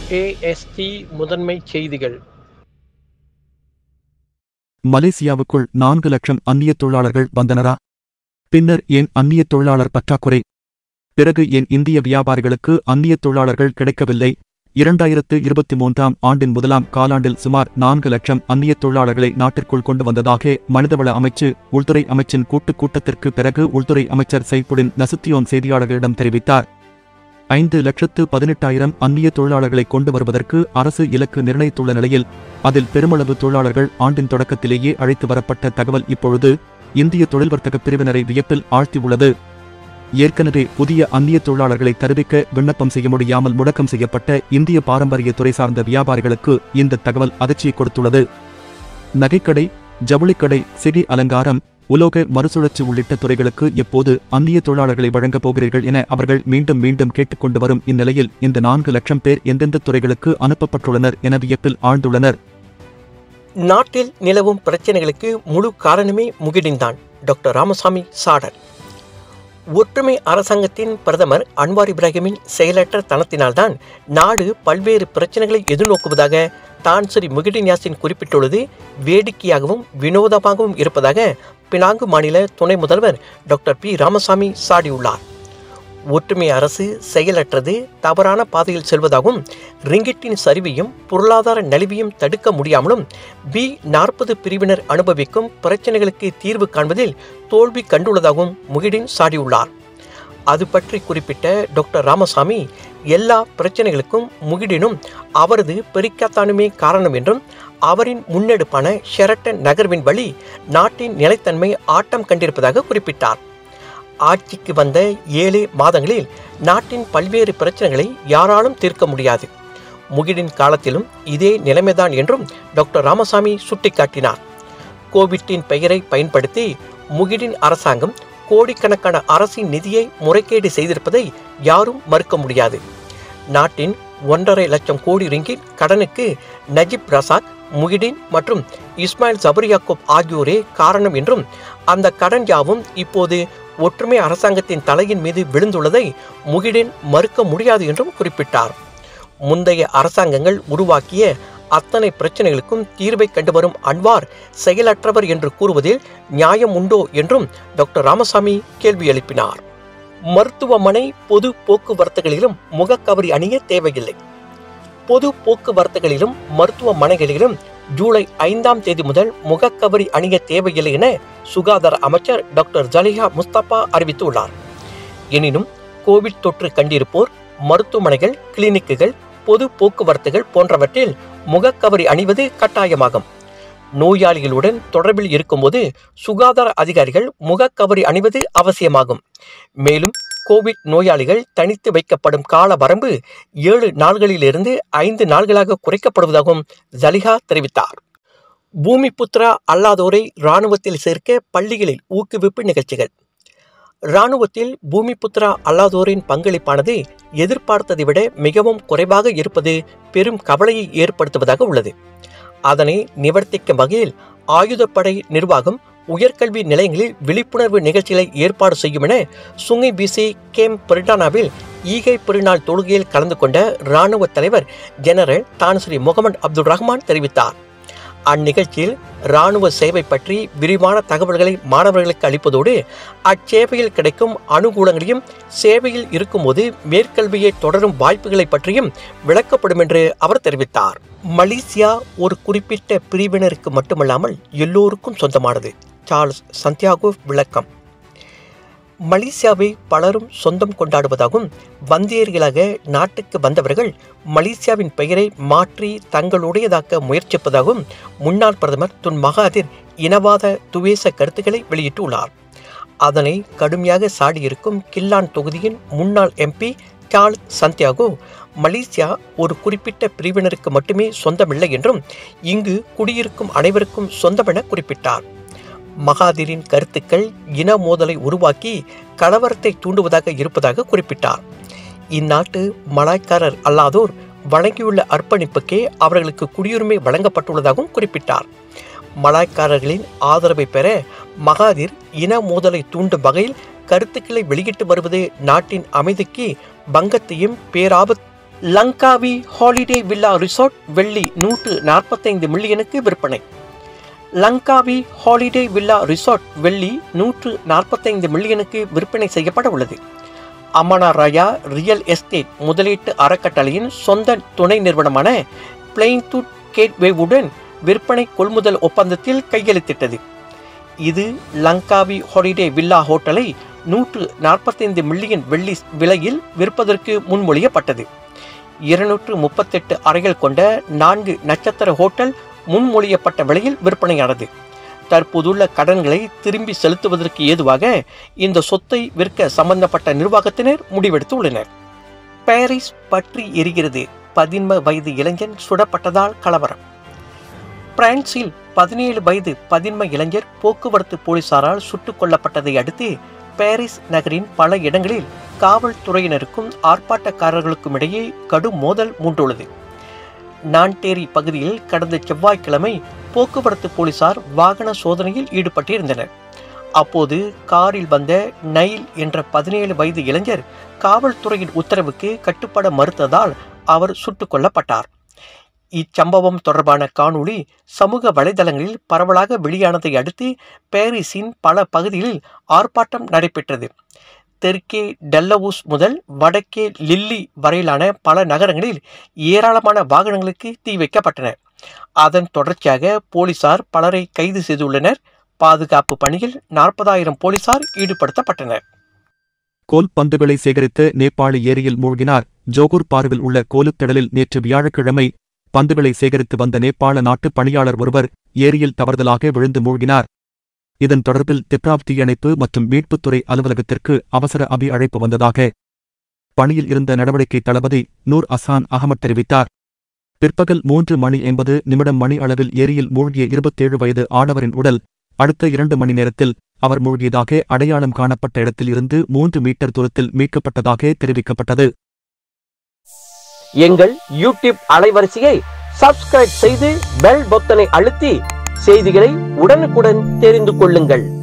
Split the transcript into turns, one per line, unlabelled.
AST முதன்மைச் செய்திகள்
மலேசியாவுக்குள் நான்கு லட்சம் அந்நியத் தொழிலாளர்கள் வந்தனரா பின்னர் ஏன் அந்நியத் தொழிலாளர் பற்றாக்குறை பிறகு ஏன் இந்திய வியாபாரிகளுக்கு அந்நியத் தொழிலாளர்கள் கிடைக்கவில்லை இரண்டாயிரத்து இருபத்தி மூன்றாம் ஆண்டின் முதலாம் காலாண்டில் சுமார் நான்கு லட்சம் அந்நியத் தொழிலாளர்களை நாட்டிற்குள் கொண்டு வந்ததாக மனிதவள அமைச்சு உள்துறை அமைச்சின் கூட்டுக் கூட்டத்திற்கு பிறகு உள்துறை அமைச்சர் சைஃபுடின் நசுத்தியோன் செய்தியாளர்களிடம் தெரிவித்தார் ஐந்து லட்சத்து பதினெட்டாயிரம் அந்நிய தொழிலாளர்களை கொண்டு வருவதற்கு அரசு இலக்கு நிர்ணயித்துள்ள நிலையில் அதில் பெருமளவு தொழிலாளர்கள் ஆண்டின் தொடக்கத்திலேயே அழைத்து வரப்பட்ட தகவல் இப்பொழுது இந்திய தொழில் வர்த்தக பிரிவினரை வியப்பில் ஆழ்த்தியுள்ளது ஏற்கனவே புதிய அந்நிய தொழிலாளர்களை தருவிக்க விண்ணப்பம் செய்ய முடியாமல் முடக்கம் செய்யப்பட்ட இந்திய பாரம்பரிய துறை சார்ந்த வியாபாரிகளுக்கு இந்த தகவல் அதிர்ச்சியை கொடுத்துள்ளது நகைக்கடை ஜவுளிக்கடை சிகை அலங்காரம் உலோக மறுசுழற்சி உள்ளிட்ட துறைகளுக்கு எப்போது அந்நிய தொழிலாளர்களை வழங்கப் போகிறீர்கள் என அவர்கள் மீண்டும் மீண்டும் கேட்டுக்கொண்டு வரும் இந்நிலையில் இந்த நான்கு லட்சம் பேர் எந்தெந்த துறைகளுக்கு அனுப்பப்பட்டுள்ளனர் என வியப்பில் ஆழ்ந்துள்ளனர்
நாட்டில் நிலவும் பிரச்சனைகளுக்கு முழு காரணமே முகிடின்தான் டாக்டர் ராமசாமி சாடர் ஒற்றுமை அரசாங்கத்தின் பிரதமர் அன்வார் இப்ராஹிமின் செயலற்ற தனத்தினால்தான் நாடு பல்வேறு பிரச்சனைகளை எதிர்நோக்குவதாக தான்சரி முகிடின் யாசின் குறிப்பிட்டுள்ளது வேடிக்கையாகவும் வினோதமாகவும் இருப்பதாக பினாங்கு மாநில துணை முதல்வர் டாக்டர் பி ராமசாமி சாடியுள்ளார் ஒற்றுமை அரசு செயலற்றது தவறான பாதையில் செல்வதாகவும் ரிங்கிட்டின் சரிவையும் பொருளாதார நலிவையும் தடுக்க முடியாமலும் பி நாற்பது பிரிவினர் அனுபவிக்கும் பிரச்சனைகளுக்கு தீர்வு காண்பதில் தோல்வி கண்டுள்ளதாகவும் முகிடின் சாடியுள்ளார் அது பற்றி குறிப்பிட்ட டாக்டர் ராமசாமி எல்லா பிரச்சனைகளுக்கும் முகிடினும் அவரது பெரிக்காத்தானுமே காரணம் என்றும் அவரின் முன்னெடுப்பான ஷெரட்டன் நகர்வின் வழி நாட்டின் நிலைத்தன்மை ஆட்டம் கண்டிருப்பதாக குறிப்பிட்டார் ஆட்சிக்கு வந்த ஏழு மாதங்களில் நாட்டின் பல்வேறு பிரச்சனைகளை யாராலும் தீர்க்க முடியாது முகிடின் காலத்திலும் இதே நிலைமைதான் என்றும் டாக்டர் ராமசாமி சுட்டிக்காட்டினார் கோவிட்டின் பெயரை பயன்படுத்தி முகிடின் அரசாங்கம் கோடிக்கணக்கான அரசின் நிதியை முறைகேடு செய்திருப்பதை யாரும் மறுக்க முடியாது நாட்டின் ஒன்றரை லட்சம் கோடி ரிங்கிட் கடனுக்கு நஜிப் ரசாக் முகிடின் மற்றும் இஸ்மாயில் ஜபரியாக்கோப் ஆகியோரே காரணம் என்றும் அந்த கடன் யாவும் இப்போது ஒற்றுமை அரசாங்கத்தின் தலையின் மீது விழுந்துள்ளதை முகிடின் மறுக்க முடியாது என்றும் குறிப்பிட்டார் முந்தைய அரசாங்கங்கள் உருவாக்கிய அத்தனை பிரச்சனைகளுக்கும் தீர்வை கண்டு வரும் அன்வார் செயலற்றவர் என்று கூறுவதில் நியாயம் உண்டோ என்றும் டாக்டர் ராமசாமி கேள்வி எழுப்பினார் மருத்துவமனை பொது போக்குவரத்துகளிலும் முகக்கவரி அணிய தேவையில்லை பொது போக்குவரத்துகளிலும் மருத்துவமனைகளிலும் ஜூலை ஐந்தாம் தேதி முதல் முகக்கவரி அணிய தேவையில்லை என சுகாதார அமைச்சர் டாக்டர் ஜலிஹா முஸ்தபா அறிவித்துள்ளார் எனினும் கோவிட் தொற்று கண்டிருப்போர் மருத்துவமனைகள் கிளினிக்குகள் பொது போக்குவரத்துகள் போன்றவற்றில் முகக்கவரி அணிவது கட்டாயமாகும் நோயாளிகளுடன் தொடர்பில் இருக்கும்போது சுகாதார அதிகாரிகள் முகக்கவரி அணிவது அவசியமாகும் மேலும் கோவிட் நோயாளிகள் தனித்து வைக்கப்படும் கால வரம்பு ஏழு நாள்களிலிருந்து ஐந்து நாள்களாக குறைக்கப்படுவதாகவும் ஜலிஹா தெரிவித்தார் பூமி புத்ரா அல்லாதோரை இராணுவத்தில் சேர்க்க பள்ளிகளில் ஊக்குவிப்பு நிகழ்ச்சிகள் இராணுவத்தில் பூமி புத்ரா அல்லாதோரின் பங்களிப்பானது எதிர்பார்த்ததை விட மிகவும் குறைவாக இருப்பது பெரும் கவலையை ஏற்படுத்துவதாக உள்ளது அதனை நிவர்த்திக்கும் வகையில் ஆயுதப்படை நிர்வாகம் உயர்கல்வி நிலையங்களில் விழிப்புணர்வு நிகழ்ச்சிகளை ஏற்பாடு செய்யும் என சுங்கை பிசி கேம் பிரிட்டானாவில் ஈகை பெருநாள் தொழுகையில் கலந்து கொண்ட இராணுவ தலைவர் general Tan Sri Mohamed Abdul Rahman தெரிவித்தார் அந்நிகழ்ச்சியில் இராணுவ சேவை பற்றி விரிவான தகவல்களை மாணவர்களுக்கு அளிப்பதோடு அச்சேவையில் கிடைக்கும் அனுகூலங்களையும் சேவையில் இருக்கும்போது மேற்கல்வியை தொடரும் வாய்ப்புகளை பற்றியும் விளக்கப்படும் என்று அவர் தெரிவித்தார் மலேசியா ஒரு குறிப்பிட்ட பிரிவினருக்கு மட்டுமல்லாமல் எல்லோருக்கும் சொந்தமானது சார்ல்ஸ் சந்தியாகோ விளக்கம் மலேசியாவை பலரும் சொந்தம் கொண்டாடுவதாகவும் வந்தியர்களாக நாட்டுக்கு வந்தவர்கள் மலேசியாவின் பெயரை மாற்றி தங்களுடையதாக்க முயற்சிப்பதாகவும் முன்னாள் பிரதமர் துன் மகாதிர் இனவாத துவேச கருத்துக்களை வெளியிட்டுள்ளார் அதனை கடுமையாக சாடியிருக்கும் கில்லான் தொகுதியின் முன்னாள் எம்பி சார்ல்ஸ் சந்தியாகோ மலேசியா ஒரு குறிப்பிட்ட பிரிவினருக்கு மட்டுமே சொந்தமில்லை என்றும் இங்கு குடியிருக்கும் அனைவருக்கும் சொந்தமென குறிப்பிட்டார் மகாதிரின் கருத்துக்கள் இன மோதலை உருவாக்கி கலவரத்தை தூண்டுவதாக இருப்பதாக குறிப்பிட்டார் இந்நாட்டு மலாய்க்காரர் அல்லாதோர் வழங்கியுள்ள அர்ப்பணிப்புக்கே அவர்களுக்கு குடியுரிமை வழங்கப்பட்டுள்ளதாகவும் குறிப்பிட்டார் மலாய்க்காரர்களின் ஆதரவை பெற மகாதிர் இன மோதலை தூண்டும் வகையில் கருத்துக்களை வெளியிட்டு வருவது நாட்டின் அமைதிக்கு பங்கத்தையும் பேராபத் லங்காவி ஹாலிடே வில்லா ரிசார்ட் வெள்ளி நூற்று நாற்பத்தைந்து மில்லியனுக்கு விற்பனை லங்காவி ஹாலிடே வில்லா ரிசார்ட் வெள்ளி நூற்று நாற்பத்தைந்து மில்லியனுக்கு விற்பனை செய்யப்பட உள்ளது அமனா ராயா ரியல் எஸ்டேட் முதலீட்டு அறக்கட்டளையின் சொந்த துணை நிறுவனமான பிளெயின்தூட் கேட்வேவுடன் விற்பனை கொள்முதல் ஒப்பந்தத்தில் கையெழுத்திட்டது இது லங்காவி ஹாலிடே வில்லா ஹோட்டலை நூற்று நாற்பத்தைந்து மில்லியன் வெள்ளி விலையில் விற்பதற்கு முன்மொழியப்பட்டது இருநூற்று முப்பத்தெட்டு அறைகள் கொண்ட நான்கு நட்சத்திர ஹோட்டல் முன்மொழியப்பட்ட விலையில் விற்பனையானது தற்போதுள்ள கடன்களை திரும்பி செலுத்துவதற்கு ஏதுவாக இந்த சொத்தை விற்க சம்பந்தப்பட்ட நிர்வாகத்தினர் முடிவெடுத்துள்ளனர் பாரிஸ் பற்றி எரிகிறது பதின்ம வயது இளைஞன் சுடப்பட்டதால் கலவரம் பிரான்சில் பதினேழு வயது பதின்ம இளைஞர் போக்குவரத்து போலீசாரால் சுட்டுக் கொல்லப்பட்டதை அடுத்து பாரிஸ் நகரின் பல இடங்களில் காவல்துறையினருக்கும் ஆர்ப்பாட்டக்காரர்களுக்கும் இடையே கடும் மோதல் மூண்டுள்ளது நான்டேரி பகுதியில் கடந்த செவ்வாய்க்கிழமை போக்குவரத்து போலீசார் வாகன சோதனையில் ஈடுபட்டிருந்தனர் அப்போது காரில் வந்த நைல் என்ற பதினேழு வயது இளைஞர் காவல்துறையின் உத்தரவுக்கு கட்டுப்பட மறுத்ததால் அவர் சுட்டுக் கொல்லப்பட்டார் இச்சம்பவம் தொடர்பான காணொளி சமூக வலைதளங்களில் பரவலாக வெளியானதை அடுத்து பாரிஸின் பல பகுதிகளில் ஆர்ப்பாட்டம் நடைபெற்றது தெற்கே டெல்லவூஸ் முதல் வடக்கே லில்லி வரையிலான பல நகரங்களில் ஏராளமான வாகனங்களுக்கு தீ வைக்கப்பட்டன அதன் தொடர்ச்சியாக போலீசார் பலரை கைது செய்துள்ளனர் பாதுகாப்பு பணியில் நாற்பதாயிரம் போலீசார் ஈடுபடுத்தப்பட்டனர்
கோல் பந்துகளை சேகரித்து நேபாளி ஏரியில் மூழ்கினார் ஜோகூர் பார்வில் உள்ள கோலுத்திடலில் நேற்று வியாழக்கிழமை பந்துகளை சேகரித்து வந்த நேபாள நாட்டு பணியாளர் ஒருவர் ஏரியில் தவறுதலாக விழுந்து மூழ்கினார் இதன் தொடர்பில் திப்ராவ் தீயணைப்பு மற்றும் மீட்புத்துறை அலுவலகத்திற்கு அவசர அபி அழைப்பு வந்ததாக பணியில் இருந்த நடவடிக்கை தளபதி நூர் அசான் அகமட் தெரிவித்தார் பிற்பகல் மூன்று மணி எண்பது நிமிடம் மணி அளவில் ஏரியில் மூழ்கிய இருபத்தேழு வயது ஆடவரின் உடல் அடுத்த இரண்டு மணி நேரத்தில் அவர் மூழ்கியதாக அடையாளம் காணப்பட்ட இடத்தில் இருந்து மூன்று மீட்டர் தூரத்தில் மீட்கப்பட்டதாக தெரிவிக்கப்பட்டது
எங்கள் யூடியூப் அலைவரிசையை சப்ஸ்கிரைப் செய்து பெல் பொத்தனை அழுத்தி செய்திகளை உடனுக்குடன் தெரிந்து கொள்ளுங்கள்